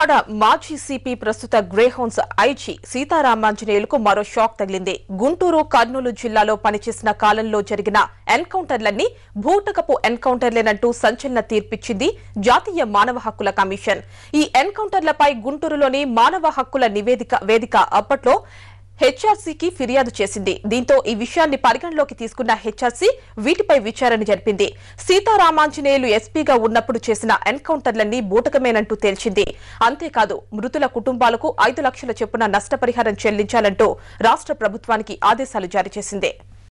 విజయవాడ మాజీ సిపి ప్రస్తుత Greyhounds IG సీతారామాంజనేయులకు మరో షాక్ తగిలింది గుంటూరు కర్నూలు జిల్లాలో పనిచేసిన కాలంలో జరిగిన ఎన్కౌంటర్లన్నీ భూటకపు ఎన్కౌంటర్లేనంటూ సంచలన తీర్పిచ్చింది జాతీయ మానవ హక్కుల కమిషన్ ఈ ఎన్కౌంటర్లపై గుంటూరులోని మానవ హక్కుల నివేదిక వేదిక అప్పట్లో హెచ్ఆర్సీకి ఫిర్యాదు చేసింది దీంతో ఈ విషయాన్ని పరిగణలోకి తీసుకున్న హెచ్ఆర్సీ వీటిపై విచారణ జరిపింది సీతారామాంజనేయులు ఎస్పీగా ఉన్నప్పుడు చేసిన ఎన్కౌంటర్లన్నీ బూటకమేనంటూ తేల్చింది అంతేకాదు మృతుల కుటుంబాలకు ఐదు లక్షల చొప్పున నష్టపరిహారం చెల్లించాలంటూ రాష్ట్ర ప్రభుత్వానికి ఆదేశాలు జారీ చేసింది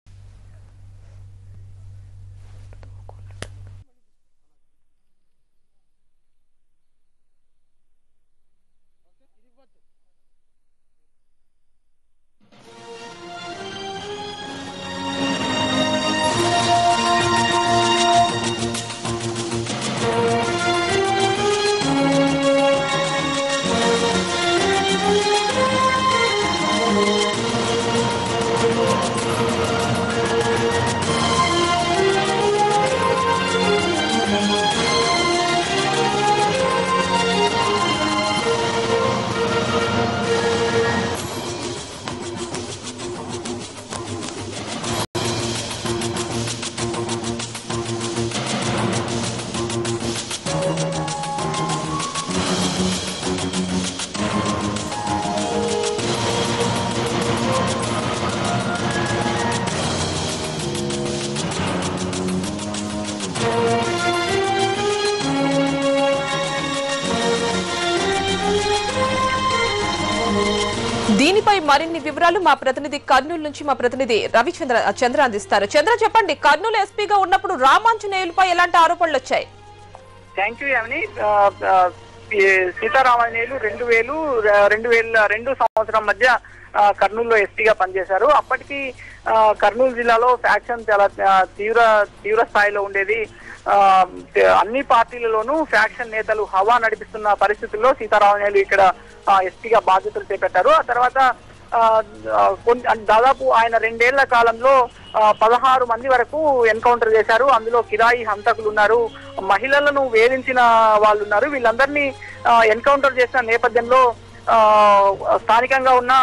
దీనిపై మరిన్ని వివరాలు మా ప్రతినిధి కర్నూలు నుంచి మా ప్రతినిధి రవిచంద్ర చంద్ర అందిస్తారు చంద్ర చెప్పండి కర్నూలు ఎస్పీగా ఉన్నప్పుడు రామాంజనేయులపై ఎలాంటి ఆరోపణలు వచ్చాయి థ్యాంక్ యూ యామిని ఆ, ఆ, ఈ సీతారామాంజనేయులు రెండు వేలు ర- రెండు వేల రెండు సంవత్సరం మధ్య ఆ, కర్నూలులో ఎస్పీగా పనిచేశారు అప్పటికి ఆ, కర్నూలు జిల్లాలో ఫ్యాక్షన్ చాలా ఆ, తీవ్ర తీవ్ర స్థాయిలో ఉండేది ఆ, అన్ని పార్టీలలోనూ ఫ్యాక్షన్ నేతలు హవా నడిపిస్తున్న పరిస్థితుల్లో సీతారామయ్యలు ఇక్కడ ఆ, ఎస్పీగా బాధ్యతలు చేపట్టారు ఆ తర్వాత ఆ, ఆ, కొన్ని అంటే దాదాపు ఆయన రెండేళ్ల కాలంలో ఆ, పదహారు మంది వరకు ఎన్కౌంటర్ చేశారు అందులో కిరాయి హంతకులు ఉన్నారు మహిళలను వేధించిన వాళ్ళు ఉన్నారు వీళ్ళందరినీ ఆ, ఎన్కౌంటర్ చేసిన నేపథ్యంలో ఆ, స్థానికంగా ఉన్న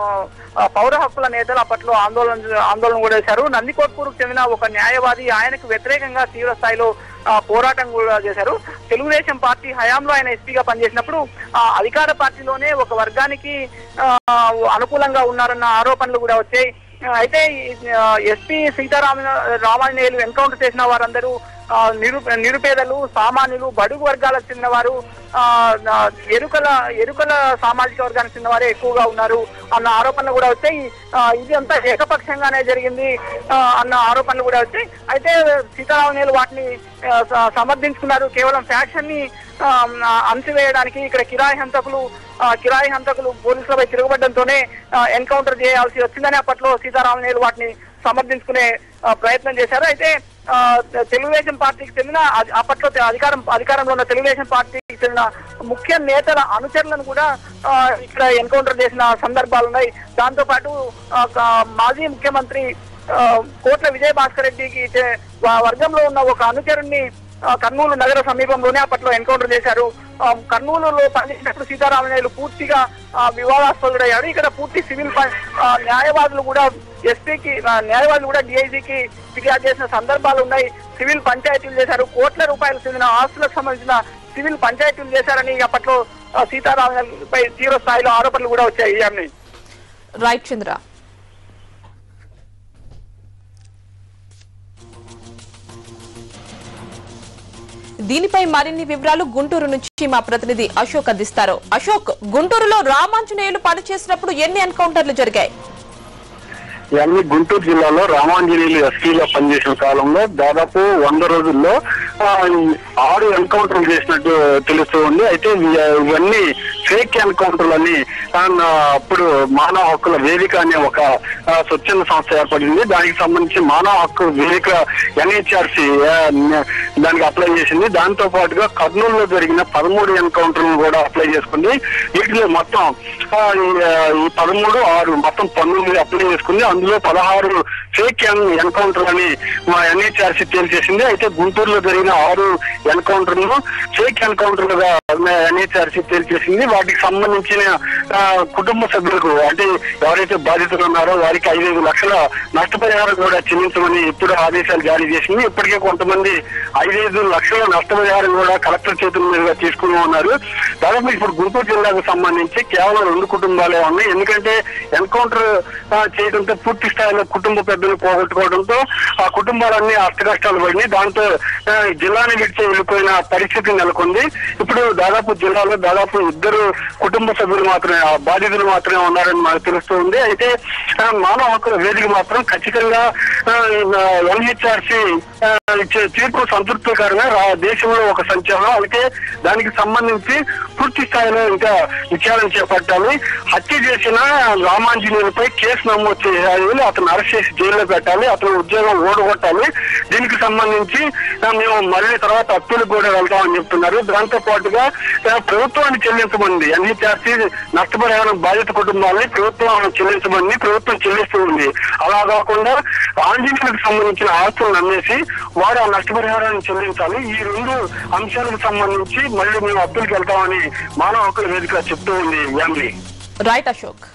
ఆ, పౌర హక్కుల నేతలు అప్పట్లో ఆందోళన ఆందోళన కూడా చేశారు నందికోట్పూర్కు చెందిన ఒక న్యాయవాది ఆయనకు వ్యతిరేకంగా తీవ్ర స్థాయిలో ఆ, పోరాటం కూడా చేశారు తెలుగుదేశం పార్టీ హయాంలో ఆయన ఎస్పీగా పనిచేసినప్పుడు ఆ, అధికార పార్టీలోనే ఒక వర్గానికి ఆ, అనుకూలంగా ఉన్నారన్న ఆరోపణలు కూడా వచ్చాయి ఆ, అయితే ఎస్పీ సీతారామ రామాంజనేయులు ఎన్కౌంటర్ చేసిన వారందరూ ఆ, నిరు నిరుపేదలు సామాన్యులు బడుగు వర్గాలకు చెందిన వారు ఆ, ఆ, ఎరుకల ఎరుకల సామాజిక వర్గానికి చెందిన వారే ఎక్కువగా ఉన్నారు అన్న ఆరోపణలు కూడా వచ్చాయి ఆ, ఇది అంతా ఏకపక్షంగానే జరిగింది ఆ, అన్న ఆరోపణలు కూడా వచ్చాయి అయితే సీతారామనేలు వాటిని ఆ, స- సమర్థించుకున్నారు కేవలం ఫ్యాక్షన్ ని ఆ, ఆ, అణచివేయడానికి ఇక్కడ కిరాయి హంతకులు ఆ, కిరాయి హంతకులు పోలీసులపై తిరగబడడంతోనే ఎన్కౌంటర్ చేయాల్సి వచ్చిందని అప్పట్లో సీతారామనేలు వాటిని సమర్థించుకునే ఆ, ప్రయత్నం చేశారు అయితే ఆ, తెలుగుదేశం పార్టీకి చెందిన అ- అప్పట్లో తె- అధికారం అధికారంలో ఉన్న తెలుగుదేశం పార్టీకి చెందిన ముఖ్య నేతల అనుచరులను కూడా ఆ, ఇక్కడ ఎన్కౌంటర్ చేసిన సందర్భాలు ఉన్నాయి దాంతో పాటు ఆ, క- మాజీ ముఖ్యమంత్రి ఆ, కోట్ల విజయ భాస్కర్ రెడ్డికి చె- వా- వర్గంలో ఉన్న ఒక అనుచరుణ్ణి ఆ, కర్నూలు నగర సమీపంలోనే అప్పట్లో ఎన్కౌంటర్ చేశారు ఆ, కర్నూలులో పనిచేసినప్పుడు సీతారామయ్యలు పూర్తిగా ఆ, వివాదాస్పదుడయ్యాడు ఇక్కడ పూర్తి సివిల్ ప- ఆ, న్యాయవాదులు కూడా ఎస్పీకి న్యాయవాదులు కూడా డిఐజీకి ఫిర్యాదు చేసిన సందర్భాలు ఉన్నాయి సివిల్ పంచాయతీలు చేశారు కోట్ల రూపాయలు చెందిన ఆస్తులకు సంబంధించిన సివిల్ పంచాయతీలు చేశారని అప్పట్లో ఆ, సీతారామయ్యపై తీవ్ర స్థాయిలో ఆరోపణలు కూడా వచ్చాయి ఈ అన్ని రైట్ చంద్ర దీనిపై మరిన్ని వివరాలు గుంటూరు నుంచి మా ప్రతినిధి అశోక్ అందిస్తారు అశోక్ గుంటూరులో రామాంజనేయులు పనిచేసినప్పుడు ఎన్ని ఎన్కౌంటర్లు జరిగాయి ఇవన్నీ గుంటూరు జిల్లాలో రామాంజనేయులు ఎస్పీగా పనిచేసిన కాలంలో దాదాపు వంద రోజుల్లో ఆ, ఈ ఆరు ఎన్కౌంటర్లు చేసినట్టు తెలుస్తూ ఉంది అయితే ఇవి- ఇవన్నీ ఫేక్ ఎన్కౌంటర్లు అని ఆ, నా- అప్పుడు మానవ హక్కుల వేదిక అనే ఒక ఆ, స్వచ్ఛంద సంస్థ ఏర్పడింది దానికి సంబంధించి మానవ హక్కు వేదిక ఎన్హెచ్ఆర్సి దానికి అప్లై చేసింది దాంతో పాటుగా కర్నూలులో జరిగిన పదమూడు ఎన్కౌంటర్లను కూడా అప్లై చేసుకుంది వీటిలో మొత్తం ఆ, ఈ, ఆ, ఈ పదమూడు ఆరు మొత్తం పంతొమ్మిది అప్లై చేసుకుంది అందులో పదహారు ఫేక్ ఎన్కౌంటర్ అని మా ఎన్హెచ్ఆర్సీ తేల్చేసింది అయితే గుంటూరులో జరిగిన ఆరు ఎన్కౌంటర్లు ఫేక్ ఎన్కౌంటర్లుగా ఎన్హెచ్ఆర్సీ తేల్చేసింది వాటికి సంబంధించిన ఆ, కుటుంబ సభ్యులకు అంటే ఎవరైతే బాధితులు ఉన్నారో వారికి ఐదైదు లక్షల నష్టపరిహారం కూడా చెల్లించమని ఇప్పుడు ఆదేశాలు జారీ చేసింది ఇప్పటికే కొంతమంది ఐదైదు లక్షల నష్టపరిహారం కూడా కలెక్టర్ చేతుల మీదుగా తీసుకుని ఉన్నారు దాదాపు ఇప్పుడు గుంటూరు జిల్లాకు సంబంధించి కేవలం రెండు కుటుంబాలే ఉన్నాయి ఎందుకంటే ఎన్కౌంటర్ ఆ, చేయడంతో పూర్తి స్థాయిలో కుటుంబ పెద్దలు పోగొట్టుకోవడంతో ఆ కుటుంబాలన్నీ అష్టకష్టాలు పడినాయి దాంతో ఆ, జిల్లాని విడిచి వెళ్ళిపోయిన పరిస్థితి నెలకొంది ఇప్పుడు దాదాపు జిల్లాలో దాదాపు ఇద్దరు కుటుంబ సభ్యులు మాత్రమే ఆ బాధితులు మాత్రమే ఉన్నారని మనకు తెలుస్తుంది అయితే ఆ, మానవ హక్కుల వేదిక మాత్రం ఖచ్చితంగా ఎన్హెచ్ఆర్సి ఇచ్చే తీర్పు సంతృప్తికరంగా రా- దేశంలో ఒక సంచలనం అయితే దానికి సంబంధించి పూర్తి స్థాయిలో ఇంకా విచారణ చేపట్టాలి హత్య చేసిన రామాంజనేయులపై కేసు నమోదు చేయాలి అతను అరెస్ట్ చేసి జైల్లో పెట్టాలి అతను ఉద్యోగం ఓడగొట్టాలి దీనికి సంబంధించి ఆ, మేము మళ్ళీ తర్వాత అప్పులకు కూడా వెళ్తామని చెప్తున్నారు దాంతో పాటుగా ఆ, ప్రభుత్వాన్ని చెల్లించమంది ఎన్హెచ్ఆర్సీ నష్టపరిహారం బాధిత కుటుంబాలని ప్రభుత్వం చెల్లించమని ప్రభుత్వం చెల్లిస్తూ ఉంది అలా కాకుండా ఆంజనేయులకు సంబంధించిన ఆస్తులను అమ్మేసి వారు ఆ నష్టపరిహారాన్ని చెల్లించాలి ఈ రెండు అంశాలకు సంబంధించి మళ్ళీ మేము అప్పులకు వెళ్తామని మానవ హక్కుల వేదిక చెప్తూ ఉంది యామిని రైట్ అశోక్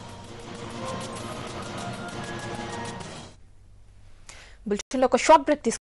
బులెటిన్లో ఒక షార్ట్ బ్రేక్ తీసుకుందాం